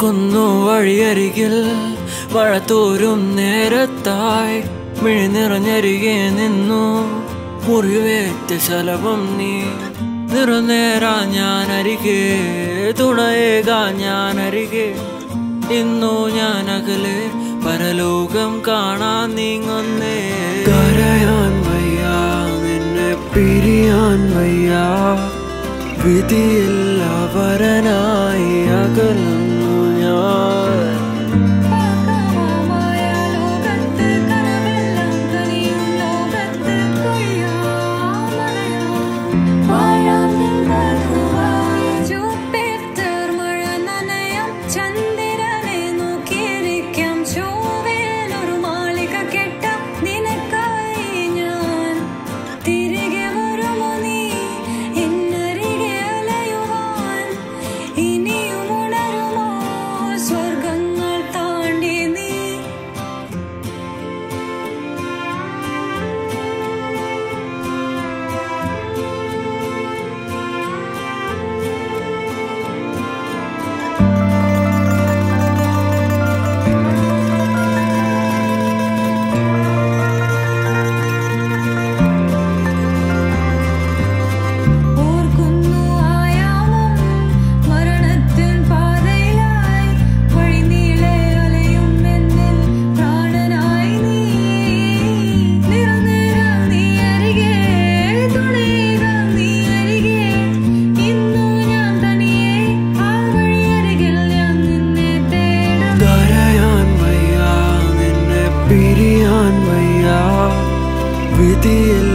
ഓർക്കുന്നു വഴിയരികിൽ മഴ തോരും നേരത്തായി മിഴി നിറഞ്ഞരികെ നിന്നു മുറിവേറ്റ ശലഭം നീ നിറനേരാ ഞാൻ അരികെ തുണയേകാ ഞാൻ അരികെ ഇന്നു ഞാൻ അകലെ പരലോകം കാണാൻ നീങ്ങുന്നേ കരയാൻ വയ്യ നിന്നെ പിരിയാൻ വയ്യ വിധിയില്ല വരനായി അകലുന്നു ഞാൻ പാകമായ ലോകത്ത് കനവെല്ലാം കനിയും ലോകത്ത് കൊയ്യാമലയാം വാഴാതിൽ ബഹുവായി ജൂപ്പിറ്റർ മഴ നനയാം ചന്ദ്രനെ നോക്കിയിരിക്കാം ചൊവ്വയിൽ ഒരു മാളിക കെട്ടാം നിനക്കായി ഞാൻ തിരികെ വരുമോ നീ എന്നരികെ അലയുവാൻ ഇനിയും ഉണരുമോ സ്വർഗങ്ങൾ താണ്ടി നീ ഓർക്കുന്നു ആയാമം മരണത്തിൻ പാതയിലായി വഴിനീളെ അലയും എന്നിൽ പ്രാണനായി നീ നിറനേരം നീ അരികെ തുണയുക നീ അരികെ ഇന്നു ഞാൻ തനിയെ ആ വഴിയരികിൽ ഞാൻ നിന്നെ തേടും കരയാൻ വയ്യ നിന്നെ പിരിയാൻ വയ്യ വിധിയിൽ